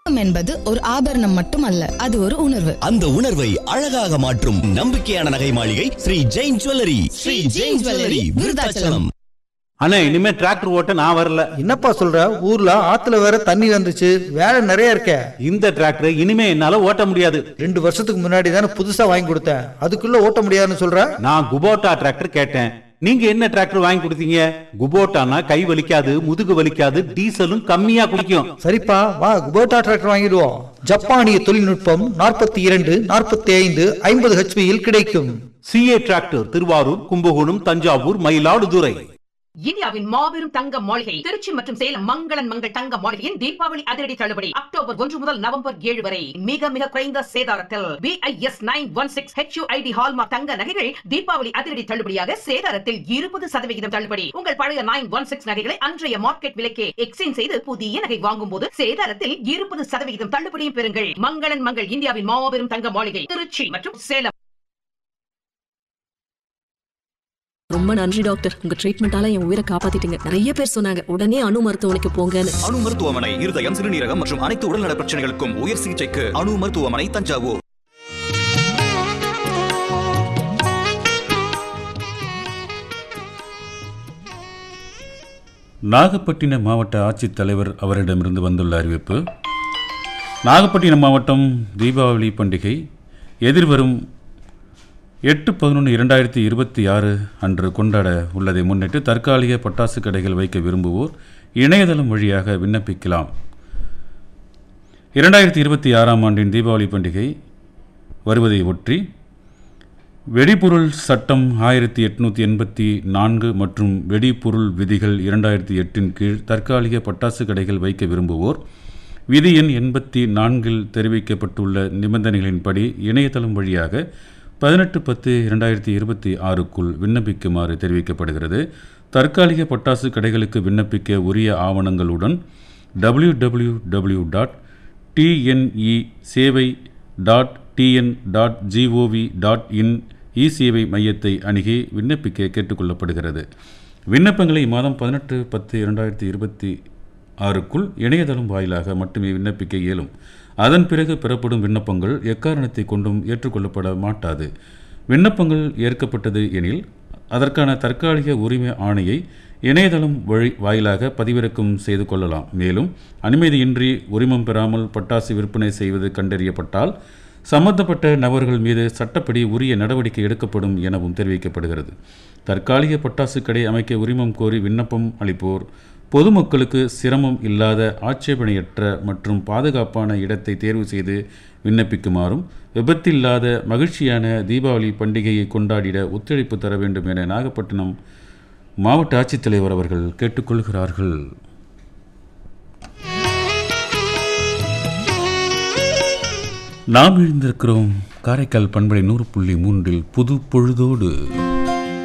என்பது ஒரு ஆபரணம் மட்டுமல்ல அது ஒரு உணர்வு அந்த உணர்வை அழகாக மாற்றும் நம்பிக்கையான நகை மாளிகை ஸ்ரீ ஜெயின் ஜுவல்லரி ஸ்ரீ ஜெயின் ஜுவல்லரி விருதாச்சலம் அண்ணே இனிமே டிராக்டர் ஓட்ட நான் வரல என்னப்பா சொல்ற ஊர்ல ஆத்துல வேற தண்ணி வந்துச்சு வேலை நிறைய இருக்கே இந்த டிராக்டர் இனிமே என்னால ஓட்ட முடியாது ரெண்டு வருஷத்துக்கு முன்னாடி தானே புதுசா வாங்கி கொடுத்தேன் அதுக்குள்ள ஓட்ட முடியாதுன்னு சொல்ற நான் குபோட்டா டிராக்டர் கேட்டேன் நீங்க என்ன டிராக்டர் வாங்கி கொடுத்தீங்க குபோட்டானா கை வலிக்காது முதுகு வலிக்காது டீசலும் கம்மியா குடிக்கும் சரிப்பா வா குபோட்டா டிராக்டர் வாங்கிடுவோம் ஜப்பானிய தொழில்நுட்பம் நாற்பத்தி இரண்டு நாற்பத்தி ஐந்து ஐம்பது ஹெச்பியில் கிடைக்கும் சிஏ டிராக்டர் திருவாரூர் கும்பகோணம் தஞ்சாவூர் மயிலாடுதுறை இந்தியாவின் மாபெரும் தங்க மாளிகை திருச்சி மற்றும் சேலம் மங்களன் மங்கள் தங்க மாளிகையின் தீபாவளி அதிரடி தள்ளுபடி அக்டோபர் ஒன்று முதல் நவம்பர் ஏழு வரை மிக மிக குறைந்த சேதாரத்தில் B I S nine one six H U I D hallmark தங்க நகைகள் தீபாவளி அதிரடி தள்ளுபடியாக சேதாரத்தில் இருபது சதவிகிதம் தள்ளுபடி உங்கள் பழைய நைன் ஒன் சிக்ஸ் நகைகளை அன்றைய மார்க்கெட் விலைக்கே எக்ஸ்சேஞ்ச் செய்து புதிய நகை வாங்கும் போது சேதாரத்தில் இருபது சதவிகிதம் தள்ளுபடியும் பெறுங்கள் மங்களன் மங்கள் இந்தியாவின் மாபெரும் தங்க மாளிகை திருச்சி மற்றும் சேலம் ரொம்ப நன்றி டாக்டர் உங்க ட்ரீட்மெண்டால என் உயிரை காப்பாத்திட்டீங்க நிறைய பேர் சொன்னாங்க உடனே அணு மருத்துவமனைக்கு போங்கன்னு அணு மருத்துவமனை இருதயம் சிறுநீரகம் மற்றும் அனைத்து உடல்நல பிரச்சனைகளுக்கும் உயர் சிகிச்சைக்கு அணு மருத்துவமனை தஞ்சாவூர் நாகப்பட்டினம் மாவட்ட ஆட்சித்தலைவர் அவரிடமிருந்து வந்துள்ள அறிவிப்பு நாகப்பட்டினம் மாவட்டம் தீபாவளி பண்டிகை எதிர்வரும் எட்டு பதினொன்று இரண்டாயிரத்தி இருபத்தி ஆறு அன்று கொண்டாட உள்ளதை முன்னிட்டு தற்காலிக பட்டாசு கடைகள் வைக்க விரும்புவோர் இணையதளம் வழியாக விண்ணப்பிக்கலாம் இரண்டாயிரத்தி இருபத்தி ஆறாம் ஆண்டின் தீபாவளி பண்டிகை வருவதை ஒற்றி வெடிபொருள் சட்டம் ஆயிரத்தி எட்நூற்றி எண்பத்தி நான்கு மற்றும் வெடிபொருள் விதிகள் இரண்டாயிரத்தி எட்டின் கீழ் தற்காலிக பட்டாசு கடைகள் வைக்க விரும்புவோர் விதி எண் எண்பத்தி நான்கில் தெரிவிக்கப்பட்டுள்ள நிபந்தனைகளின்படி இணையதளம் வழியாக பதினெட்டு பத்து இரண்டாயிரத்தி இருபத்தி ஆறுக்குள் விண்ணப்பிக்குமாறு தெரிவிக்கப்படுகிறது தற்காலிக பட்டாசு கடைகளுக்கு விண்ணப்பிக்க உரிய ஆவணங்களுடன் W W W dot T N E சேவை dot T N dot G O V dot in E சேவை மையத்தை அணுகி விண்ணப்பிக்க கேட்டுக்கொள்ளப்படுகிறது விண்ணப்பங்களை இம்மாதம் பதினெட்டு பத்து இரண்டாயிரத்தி இருபத்தி ஆறுக்குள் இணையதளம் வாயிலாக மட்டுமே விண்ணப்பிக்க இயலும் அதன் பிறகு பெறப்படும் விண்ணப்பங்கள் எக்காரணத்தை கொண்டும் ஏற்றுக்கொள்ளப்பட மாட்டாது விண்ணப்பங்கள் ஏற்கப்பட்டது எனில் அதற்கான தற்காலிக உரிமை ஆணையை இணையதளம் வழி வாயிலாக பதிவிறக்கம் செய்து கொள்ளலாம் மேலும் அனுமதியின்றி உரிமம் பெறாமல் பட்டாசு விற்பனை செய்வது கண்டறியப்பட்டால் சம்பந்தப்பட்ட நபர்கள் மீது சட்டப்படி உரிய நடவடிக்கை எடுக்கப்படும் எனவும் தெரிவிக்கப்படுகிறது தற்காலிக பட்டாசு கடை அமைக்க உரிமம் கோரி விண்ணப்பம் அளிப்போர் பொதுமக்களுக்கு சிரமம் இல்லாத ஆட்சேபனையற்ற மற்றும் பாதுகாப்பான இடத்தை தேர்வு செய்து விண்ணப்பிக்குமாறும் விபத்தில்லாத மகிழ்ச்சியான தீபாவளி பண்டிகையை கொண்டாடிட ஒத்துழைப்பு தர வேண்டும் என நாகப்பட்டினம் மாவட்ட ஆட்சித்தலைவர் அவர்கள் கேட்டுக்கொள்கிறார்கள் நாம் எழுந்திருக்கிறோம் காரைக்கால் பண்பலை நூறு புள்ளி மூன்றில் புது பொழுதோடு